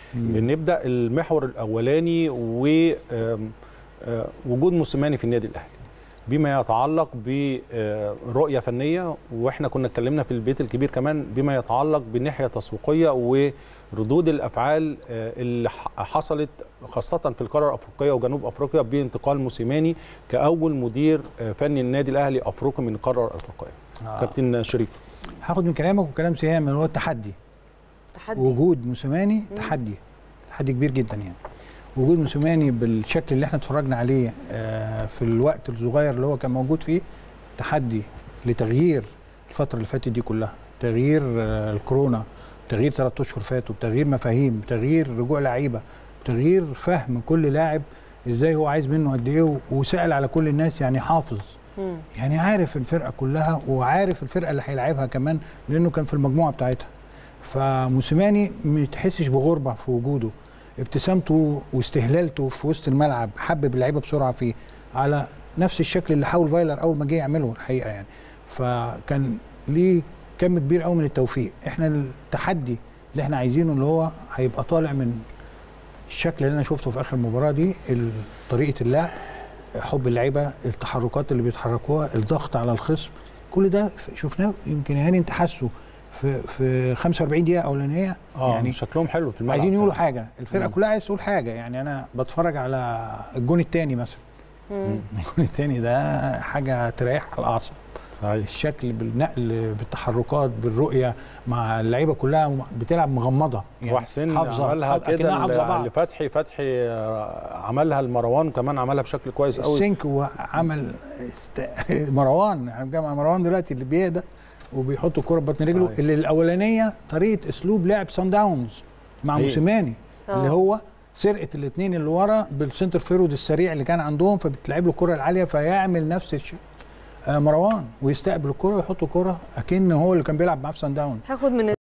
نبدا المحور الاولاني ووجود موسيماني في النادي الاهلي بما يتعلق برؤيه فنيه واحنا كنا اتكلمنا في البيت الكبير كمان بما يتعلق بالناحيه التسويقيه وردود الافعال اللي حصلت خاصه في القاره الافريقيه وجنوب افريقيا بانتقال موسيماني كاول مدير فني النادي الاهلي افريقي من القاره الافريقيه آه. كابتن شريف هاخد من كلامك وكلام سهام اللي هو التحدي تحدي وجود موسيماني تحدي تحدي كبير جدا يعني وجود موسيماني بالشكل اللي احنا اتفرجنا عليه في الوقت الصغير اللي هو كان موجود فيه تحدي لتغيير الفتره اللي فاتت دي كلها تغيير الكورونا تغيير ثلاث اشهر فاتوا تغيير مفاهيم تغيير رجوع لعيبه تغيير فهم كل لاعب ازاي هو عايز منه قد ايه وسال على كل الناس يعني حافظ يعني عارف الفرقه كلها وعارف الفرقه اللي هيلعبها كمان لانه كان في المجموعه بتاعتها فموسيماني ما تحسش بغربه في وجوده ابتسامته واستهلالته في وسط الملعب حبب اللعيبه بسرعه فيه على نفس الشكل اللي حاول فايلر اول ما جه يعمله الحقيقه يعني فكان ليه كم كبير قوي من التوفيق احنا التحدي اللي احنا عايزينه اللي هو هيبقى طالع من الشكل اللي انا شفته في اخر المباراه دي طريقه اللعب حب اللعيبه التحركات اللي بيتحركوها الضغط على الخصم كل ده شفناه يمكن هاني انت حاسه في في 45 دقيقه اولانيه اه يعني شكلهم حلو في الملعب عايزين يقولوا حاجه الفرقه مم. كلها عايز تقول حاجه يعني انا بتفرج على الجون الثاني مثلا الجون الثاني ده حاجه تريح الاعصاب صحيح الشكل بالنقل بالتحركات بالرؤيه مع اللعيبه كلها بتلعب مغمضه يعني وحسين عملها كده لفتحي فتحي عملها لمروان وكمان عملها بشكل كويس قوي السينك وعمل است... مروان احنا بنتكلم عن مروان دلوقتي اللي بيهدى وبيحط الكره ببطن رجله صحيح. اللي الاولانيه طريقه اسلوب لعب سان داونز مع موسيماني اللي هو سرقه الاثنين اللي ورا بالسنتر فيرود السريع اللي كان عندهم فبتلعب له الكره العاليه فيعمل نفس الشيء مروان ويستقبل الكره ويحط الكره اكن هو اللي كان بيلعب معاه في سان داون هاخد من